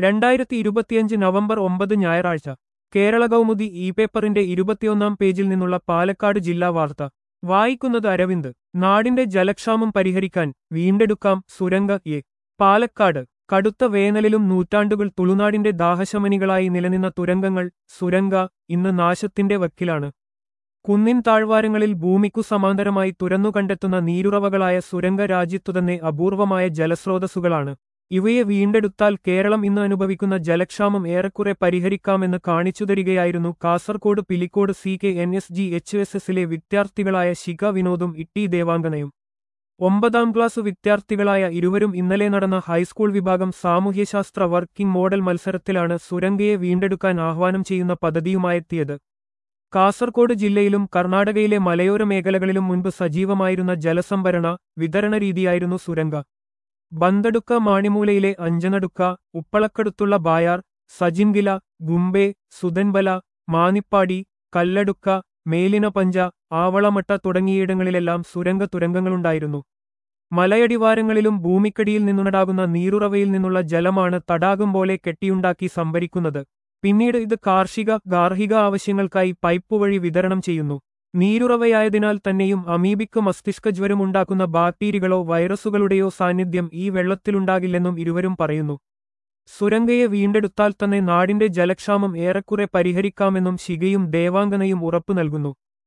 രണ്ടായിരത്തി ഇരുപത്തിയഞ്ച് നവംബർ ഒമ്പത് ഞായറാഴ്ച കേരള കൗമുദി ഇ പേപ്പറിന്റെ ഇരുപത്തിയൊന്നാം പേജിൽ നിന്നുള്ള പാലക്കാട് ജില്ലാ വാർത്ത വായിക്കുന്നത് അരവിന്ദ് നാടിന്റെ ജലക്ഷാമം പരിഹരിക്കാൻ വീണ്ടെടുക്കാം സുരംഗ എ പാലക്കാട് കടുത്ത വേനലിലും നൂറ്റാണ്ടുകൾ തുളുനാടിന്റെ ദാഹശമനികളായി നിലനിന്ന തുരങ്കങ്ങൾ സുരംഗ ഇന്ന് നാശത്തിന്റെ വക്കിലാണ് കുന്നിൻ താഴ്വാരങ്ങളിൽ ഭൂമിക്കു സമാന്തരമായി തുരന്നു കണ്ടെത്തുന്ന നീരുറവകളായ സുരംഗ രാജ്യത്തുതന്നെ അപൂർവമായ ജലസ്രോതസ്സുകളാണ് ഇവയെ വീണ്ടെടുത്താൽ കേരളം ഇന്ന് അനുഭവിക്കുന്ന ജലക്ഷാമം ഏറെക്കുറെ പരിഹരിക്കാമെന്ന് കാണിച്ചുതരികയായിരുന്നു Kasaragod Pilicode C K N S G H S എസിലെ വിദ്യാർത്ഥികളായ ശിഖ വിനോദും ഇട്ടി ദേവാംഗനയും ഒമ്പതാം ക്ലാസ് വിദ്യാർത്ഥികളായ ഇരുവരും ഇന്നലെ നടന്ന ഹൈസ്കൂൾ വിഭാഗം സാമൂഹ്യശാസ്ത്ര വർക്കിംഗ് മോഡൽ മത്സരത്തിലാണ് സുരംഗയെ വീണ്ടെടുക്കാൻ ആഹ്വാനം ചെയ്യുന്ന പദ്ധതിയുമായെത്തിയത് കാസർകോട് ജില്ലയിലും കർണാടകയിലെ മലയോര മേഖലകളിലും മുൻപ് സജീവമായിരുന്ന ജലസംഭരണ വിതരണ രീതിയായിരുന്നു സുരംഗ ബന്തടുക്ക മാണിമൂലയിലെ അഞ്ചനടുക്ക ഉപ്പളക്കടുത്തുള്ള ബായാർ സജിൻഗില ഗുംബെ സുതൻബല മാനിപ്പാടി കല്ലടുക്ക മേലിനപഞ്ച ആവളമട്ട തുടങ്ങിയിടങ്ങളിലെല്ലാം സുരംഗ തുരങ്കങ്ങളുണ്ടായിരുന്നു മലയടിവാരങ്ങളിലും ഭൂമിക്കടിയിൽ നിന്നുണ്ടാകുന്ന നീരുറവയിൽ നിന്നുള്ള ജലമാണ് തടാകം പോലെ കെട്ടിയുണ്ടാക്കി സംഭരിക്കുന്നത് പിന്നീട് ഇത് കാർഷിക ഗാർഹിക ആവശ്യങ്ങൾക്കായി പൈപ്പ് വഴി വിതരണം ചെയ്യുന്നു നീരുറവയായതിനാൽ തന്നെയും അമീബിക്ക് മസ്തിഷ്കജ്വരമുണ്ടാക്കുന്ന ബാക്ടീരിയകളോ വൈറസുകളുടെയോ സാന്നിധ്യം ഈ വെള്ളത്തിലുണ്ടാകില്ലെന്നും ഇരുവരും പറയുന്നു സുരംഗയെ വീണ്ടെടുത്താൽ തന്നെ നാടിന്റെ ജലക്ഷാമം ഏറെക്കുറെ പരിഹരിക്കാമെന്നും ശിഖയും ദേവാംഗനയും ഉറപ്പു നൽകുന്നു